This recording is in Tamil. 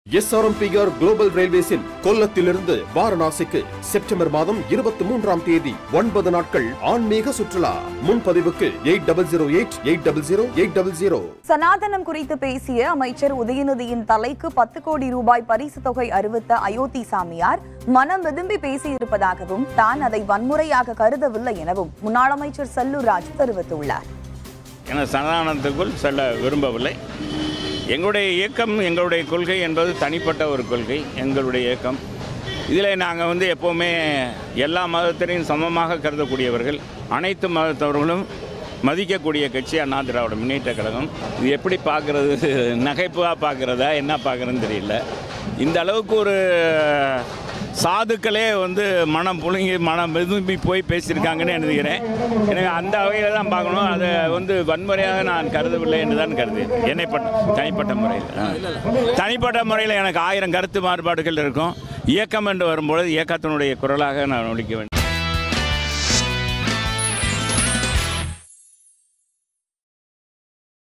எஸ்ஆர்எம்பிஆர் குளோபல் ரயில்வேஸின் கொல்லத்திலிருந்து வாரணாசிக்கு செப்டம்பர் மாதம் இருபத்தி மூன்றாம் தேதி ஒன்பது நாட்கள் ஆன்மீக சுற்றுலா முன்பதிவுக்கு eight double zero eight eight double zero eight double zero சனாதனம் குறித்து பேசிய அமைச்சர் உதயநிதியின் தலைக்கு பத்து கோடி ரூபாய் பரிசு தொகை அறிவித்த அயோத்தி சாமியார் மனம் விரும்பி பேசியிருப்பதாகவும் தான் அதை வன்முறையாக கருதவில்லை எனவும் முன்னாள் அமைச்சர் செல்லூர் ராஜ் தெரிவித்துள்ளார் என சனாதனத்துக்குள் செல்ல விரும்பவில்லை எங்களுடைய இயக்கம் எங்களுடைய கொள்கை என்பது தனிப்பட்ட ஒரு கொள்கை எங்களுடைய இயக்கம் இதில் நாங்கள் வந்து எப்போவுமே எல்லா மதத்தினையும் சமமாக கருதக்கூடியவர்கள் அனைத்து மதத்தவர்களும் மதிக்கக்கூடிய கட்சி அண்ணா திராவிட முன்னேற்ற கழகம் இது எப்படி பார்க்குறது நகைப்பாக பார்க்குறதா என்ன பார்க்குறதுன்னு தெரியல இந்த அளவுக்கு ஒரு சாதுக்களே வந்து மனம் புழுங்கி மனம் விரும்பி போய் பேசியிருக்காங்கன்னு நினைக்கிறேன் எனக்கு அந்த வகையில் தான் பார்க்கணும் அதை வந்து வன்முறையாக நான் கருதவில்லை என்று தான் கருது என்னை பட்ட தனிப்பட்ட முறையில் ஆ. தனிப்பட்ட முறையில் எனக்கு ஆயிரம் கருத்து மாறுபாடுகள் இருக்கும் இயக்கம் என்று வரும்பொழுது இயக்கத்தினுடைய குரலாக நான் ஒழிக்க வேண்டும்